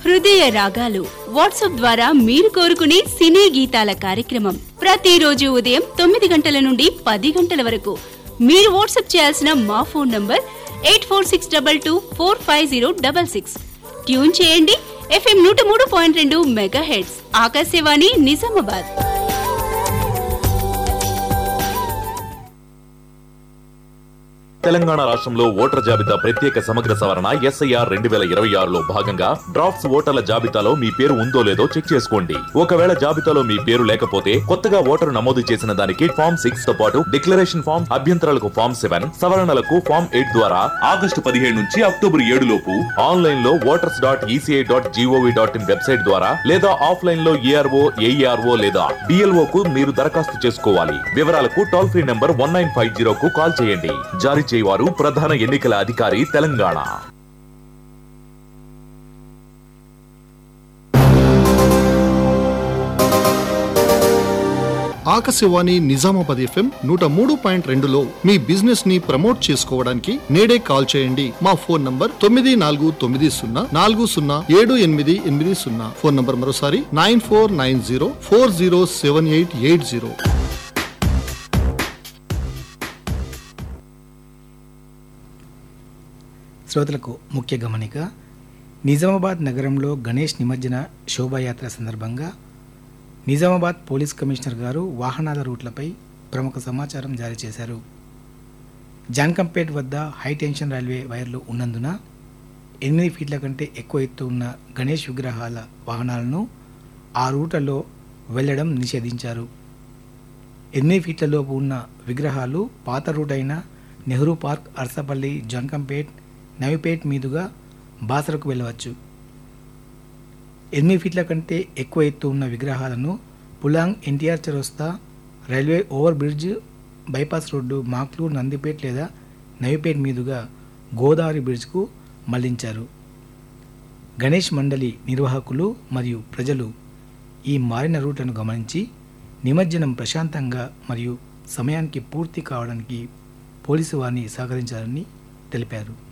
హృదయ రాగాలు వాట్సాప్ ద్వారా మీరు కోరుకునే సినీ గీతాల కార్యక్రమం ప్రతిరోజు ఉదయం తొమ్మిది గంటల నుండి పది గంటల వరకు మీరు వాట్సాప్ చేయాల్సిన మా phone number eight four six double two four five zero double six tune చేయండి ఎఫ్ఎం నూట మూడు పాయింట్ రెండు మెగా హెడ్స్ ఆకాశవాణి నిజామాబాద్ తెలంగాణ రాష్ట్రంలో ఓటర్ జాబితా ప్రత్యేక సమగ్ర సవరణ ఎస్ఐఆర్ రెండు వేల ఇరవై ఆరులో భాగంగా డ్రాఫ్ట్స్ ఓటర్ల జాబితాలో మీ పేరు ఉందో లేదో చెక్ చేసుకోండి ఒకవేళ జాబితాలో మీ పేరు లేకపోతే కొత్తగా ఓటరు నమోదు చేసిన దానికి ఫామ్ సిక్స్ తో పాటు డిక్లరేషన్ ఫామ్ అభ్యంతరాలకు ఫామ్ సెవెన్ సవరణలకు ఫామ్ ఎయిట్ ద్వారా ఆగస్టు పదిహేడు నుంచి అక్టోబర్ ఏడు లోపు ఆన్లైన్ లో voters dot ECI dot G O V dot in website ద్వారా లేదా ఆఫ్లైన్ లో ఏఆర్ఓ ఏఈఆర్ఓ లేదా బిఎల్ఓ కు మీరు దరఖాస్తు చేసుకోవాలి వివరాలకు toll free number one nine five zero కు కాల్ చేయండి జారీ చేయవారు ప్రధాన ఎన్నికల అధికారి తెలంగాణ ఆకాశవాణి నిజామాబాద్ ఎఫ్ఎం నూట మూడు పాయింట్ రెండులో మీ బిజినెస్ ని ప్రమోట్ చేసుకోవడానికి నేడే కాల్ చేయండి మా ఫోన్ నంబర్ తొమ్మిది నాలుగు తొమ్మిది సున్నా నాలుగు సున్నా ఏడు ఎనిమిది ఎనిమిది సున్నా ఫోన్ నంబర్ మరోసారి nine four nine zero four zero seven eight eight zero శ్రోతలకు ముఖ్య గమనిక నిజామాబాద్ నగరంలో గణేష్ నిమజ్జన శోభాయాత్ర సందర్భంగా నిజామాబాద్ పోలీస్ కమిషనర్ గారు వాహనాల రూట్లపై ప్రముఖ సమాచారం జారీ చేశారు జాన్కంపేట్ వద్ద హై టెన్షన్ రైల్వే వైర్లు ఉన్నందున ఎనిమిది ఫీట్ల కంటే ఎక్కువ ఎత్తు ఉన్న గణేష్ విగ్రహాల వాహనాలను ఆ రూట్లలో వెళ్ళడం నిషేధించారు ఎనిమిది ఫీట్ల లోపు ఉన్న విగ్రహాలు పాత రూట్ అయిన నెహ్రూ పార్క్ అర్సపల్లి జంకంపేట్ నవిపేట్ మీదుగా బాసరకు వెళ్ళవచ్చు ఎనిమిది ఫీట్ల కంటే ఎక్కువ ఎత్తు ఉన్న విగ్రహాలను పులాంగ్ ఎన్టీఆర్ చౌరస్తా railway over bridge bypass road Makloor Nandipet లేదా నవిపేట్ మీదుగా గోదావరి బ్రిడ్జ్కు మళ్లించారు గణేష్ మండలి నిర్వాహకులు మరియు ప్రజలు ఈ మారిన రూట్లను గమనించి నిమజ్జనం ప్రశాంతంగా మరియు సమయానికి పూర్తి కావడానికి పోలీసు వారిని సహకరించాలని తెలిపారు